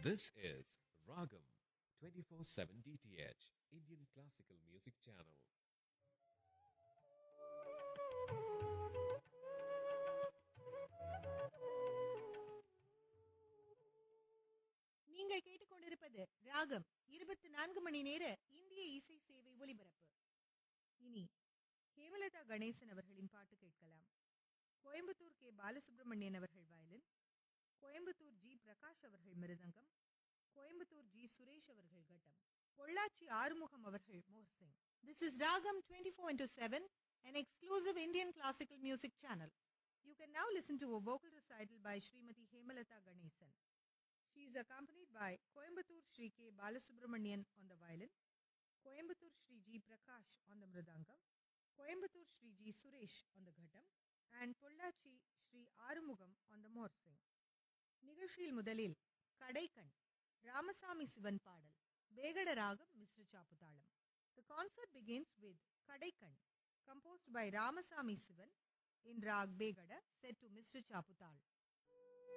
This is Ragam 24/7 DTH Indian Classical Music Channel. நீங்கள் கேட்டுக்கொண்டிருப்பது ராகம் இருபத்தி நான்கு மணி நேர இந்திய இசை சேவை ஒலிபரப்பு இனி ஹேமலதா கணேசன் அவர்களின் பாட்டு கேட்கலாம் கோயம்புத்தூர் கே பாலசுப்ரமணியன் அவர்கள் வயலின் கோயம்புத்தூர் ஜி பிரகாஷ் அவர்கள் மிருதங்கம் கோயம்புத்தூர் ஜி சுரேஷ் அவர்கள் கட்டம் பொள்ளாச்சி ஆறுமுகம் அவர்கள் morsing this is ragam twenty four into seven an exclusive Indian classical music channel. You can now listen to a vocal recital by Srimati Hemalata Ganesan. She is accompanied by Coimbatore Sri K. Balasubramanian on the violin, Coimbatore Sri G. Prakash on the mridangam, Coimbatore Sri G. Suresh on the ghatam, and Pollachi Sri Arumugam on the morsing. நிகழ்ச்சியில் முதலில் கடைக்கண் ராமசாமி சிவன் பாடல் வேகட ராகம் மிஸ்ர சாப்புதாளம் The concert begins with கடைக்கண் composed by Ramasamy Sivan in Rag Begada set to Mr. Chaputal.